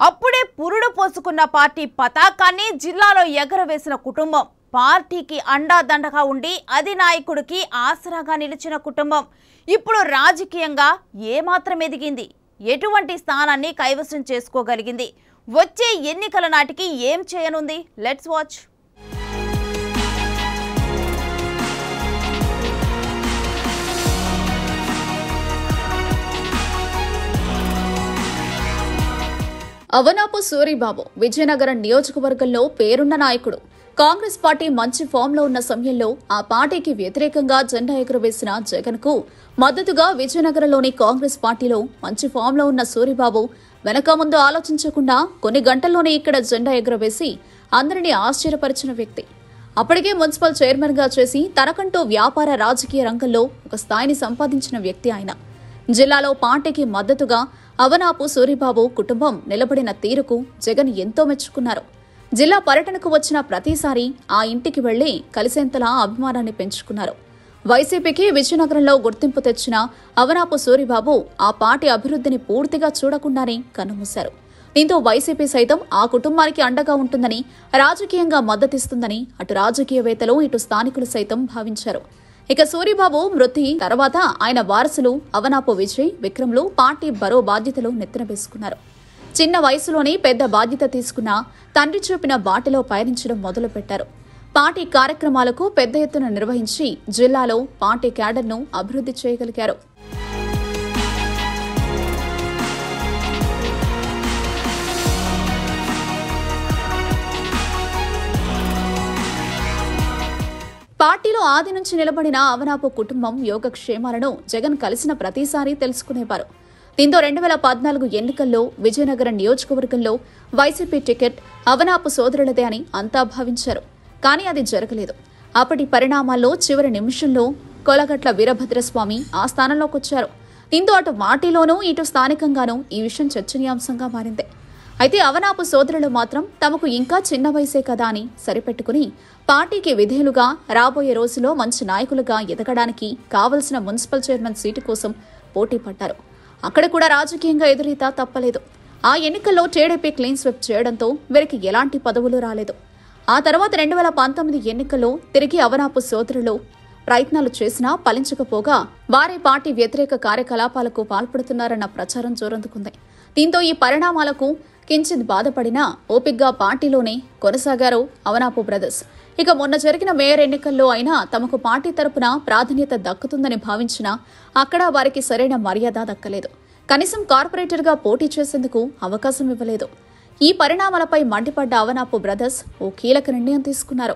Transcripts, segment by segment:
అప్పుడే పురుడు పోసుకున్న పార్టీ పతాకాన్ని జిల్లాలో ఎగరవేసిన కుటుంబం పార్టీకి అండాదండగా ఉండి అధినాయకుడికి ఆసరాగా నిలిచిన కుటుంబం ఇప్పుడు రాజకీయంగా ఏమాత్రం ఎదిగింది ఎటువంటి స్థానాన్ని కైవసం చేసుకోగలిగింది వచ్చే ఎన్నికల నాటికి ఏం చేయనుంది లెట్స్ వాచ్ అవనాపు సూరిబాబు విజయనగరం నియోజకవర్గంలో పేరున్న నాయకుడు కాంగ్రెస్ పార్టీ మంచి ఫామ్ లో ఉన్న సమయంలో ఆ పార్టీకి వ్యతిరేకంగా జెండా ఎగురవేసిన జగన్ కు మద్దతుగా విజయనగరంలోని కాంగ్రెస్ పార్టీలో మంచి ఫామ్ లో ఉన్న సూరిబాబు వెనక ముందు ఆలోచించకుండా కొన్ని గంటల్లోనే ఇక్కడ జెండా ఎగురవేసి అందరినీ ఆశ్చర్యపరిచిన వ్యక్తి అప్పటికే మున్సిపల్ చైర్మన్ గా చేసి తనకంటూ వ్యాపార రాజకీయ రంగంలో ఒక స్థాయిని సంపాదించిన వ్యక్తి ఆయన జిల్లాలో పార్టీకి మద్దతుగా అవనాపు సూరిబాబు కుటుంబం నిలబడిన తీరుకు జగన్ ఎంతో మెచ్చుకున్నారు జిల్లా పర్యటనకు వచ్చిన ప్రతిసారి ఆ ఇంటికి వెళ్లి కలిసేంతలా అభిమానాన్ని పెంచుకున్నారు వైసీపీకి విజయనగరంలో గుర్తింపు తెచ్చిన అవనాపు సూరిబాబు ఆ పార్టీ అభివృద్ధిని పూర్తిగా చూడకుండానే కన్నుమూశారు దీంతో వైసీపీ సైతం ఆ కుటుంబానికి అండగా ఉంటుందని రాజకీయంగా మద్దతిస్తుందని అటు రాజకీయవేత్తలు ఇటు స్థానికులు సైతం భావించారు ఇక సూరిబాబు మృతి తర్వాత ఆయన వారసులు అవనాపు విజయ్ విక్రమ్లు పార్టీ బరో బాధ్యతలు నెత్తిన వేసుకున్నారు చిన్న వయసులోనే పెద్ద బాధ్యత తీసుకున్న తండ్రి చూపిన బాటలో పయనించడం మొదలుపెట్టారు పార్టీ కార్యక్రమాలకు పెద్ద ఎత్తున నిర్వహించి జిల్లాలో పార్టీ క్యాడర్ను అభివృద్ధి చేయగలిగారు పార్టీలో ఆది నుంచి నిలబడిన అవనాపు కుటుంబం యోగక్షేమాలను జగన్ కలిసిన ప్రతిసారి తెలుసుకునేవారు దీంతో రెండు వేల పద్నాలుగు ఎన్నికల్లో విజయనగరం నియోజకవర్గంలో వైసీపీ టికెట్ అవనాపు సోదరులదే అని అంతా భావించారు కానీ అది జరగలేదు అప్పటి పరిణామాల్లో చివరి నిమిషంలో కొలగట్ల వీరభద్రస్వామి ఆ స్థానంలోకి వచ్చారు దీంతో అటు పార్టీలోనూ ఇటు స్థానికంగానూ ఈ విషయం చర్చనీయాంశంగా మారింది అయితే అవనాపు సోదరులు మాత్రం తమకు ఇంకా చిన్న వయసే కదా అని సరిపెట్టుకుని పార్టీకి విధేయులుగా రాబోయే రోజుల్లో మంచి నాయకులుగా ఎదగడానికి కావలసిన మున్సిపల్ చైర్మన్ సీటు కోసం పోటీ పడ్డారు అక్కడ కూడా రాజకీయంగా ఎదురీత తప్పలేదు ఆ ఎన్నికల్లో టీడీపీ క్లీన్ స్వీప్ చేయడంతో వీరికి ఎలాంటి పదవులు రాలేదు ఆ తర్వాత రెండు వేల పంతొమ్మిది ఎన్నికల్లో తిరిగి అవనాపు సోదరులు ప్రయత్నాలు చేసినా ఫలించకపోగా వారే పార్టీ వ్యతిరేక కార్యకలాపాలకు పాల్పడుతున్నారన్న ప్రచారం జోరందుకుంది దీంతో ఈ పరిణామాలకు కించిత్ బాధపడినా ఓపిగ్గా పార్టీలోనే కొనసాగారు అవనాపు బ్రదర్స్ ఇక మొన్న జరిగిన మేయర్ ఎన్నికల్లో అయినా తమకు పార్టీ తరపున ప్రాధాన్యత దక్కుతుందని భావించినా అక్కడ వారికి సరైన మర్యాద దక్కలేదు కనీసం కార్పొరేటర్గా పోటీ చేసేందుకు అవకాశం ఇవ్వలేదు ఈ పరిణామాలపై మండిపడ్డ అవనాపు బ్రదర్స్ ఓ కీలక నిర్ణయం తీసుకున్నారు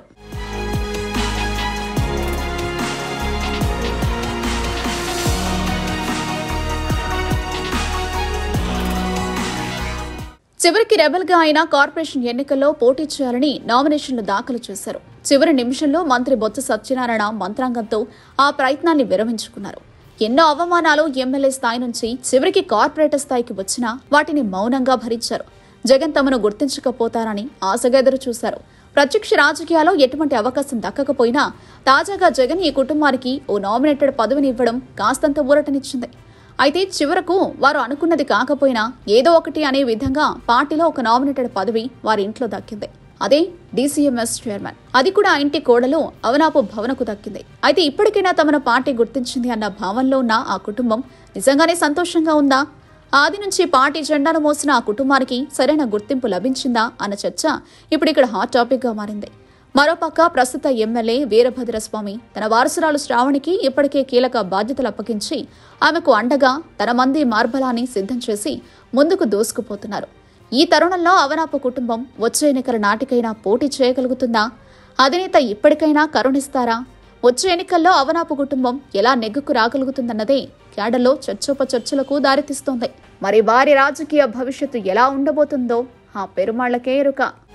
చివరికి రెబల్ గా అయిన కార్పొరేషన్ ఎన్నికల్లో పోటీ చేయాలని నామినేషన్లు దాఖలు చేశారు చివరి నిమిషంలో మంత్రి బొత్స సత్యనారాయణ మంత్రాంగంతో ఆ ప్రయత్నాన్ని విరమించుకున్నారు ఎన్నో అవమానాలు ఎమ్మెల్యే స్థాయి నుంచి చివరికి కార్పొరేటర్ స్థాయికి వచ్చినా వాటిని మౌనంగా భరించారు జగన్ తమను గుర్తించకపోతారని ఆశగా ఎదురు చూశారు ప్రత్యక్ష రాజకీయాల్లో ఎటువంటి అవకాశం దక్కకపోయినా తాజాగా జగన్ ఈ కుటుంబానికి ఓ నామినేటెడ్ పదవిని ఇవ్వడం కాస్తంత ఊరటనిచ్చింది అయితే చివరకు వారు అనుకున్నది కాకపోయినా ఏదో ఒకటి అనే విధంగా పార్టీలో ఒక నామినేటెడ్ పదవి వారి ఇంట్లో దక్కింది అదే డీసీఎంఎస్ చైర్మన్ అది కూడా ఆ ఇంటి కోడలు అవనాపు భవనకు దక్కింది అయితే ఇప్పటికైనా తమను పార్టీ గుర్తించింది అన్న భావంలో ఉన్న ఆ కుటుంబం నిజంగానే సంతోషంగా ఉందా ఆది నుంచి పార్టీ జెండాను మోసిన ఆ కుటుంబానికి సరైన గుర్తింపు లభించిందా అన్న చర్చ ఇప్పుడు ఇక్కడ హాట్ టాపిక్ గా మారింది మరోపక్క ప్రస్తుత ఎమ్మెల్యే వీరభద్రస్వామి తన వారసురాలు శ్రావణికి ఇప్పటికే కీలక బాధ్యతలు అప్పగించి ఆమెకు అండగా తన మంది మార్బలాన్ని సిద్ధం చేసి ముందుకు దూసుకుపోతున్నారు ఈ తరుణంలో అవనాపు కుటుంబం వచ్చే ఎన్నికల నాటికైనా పోటీ చేయగలుగుతుందా అధినేత ఇప్పటికైనా కరుణిస్తారా వచ్చే ఎన్నికల్లో అవనాపు కుటుంబం ఎలా నెగ్గుకు రాగలుగుతుందన్నదే క్యాడర్లో చర్చోపచర్చలకు దారితీస్తోంది మరి వారి రాజకీయ భవిష్యత్తు ఎలా ఉండబోతుందో ఆ పెరుమాళ్లకే ఎరుక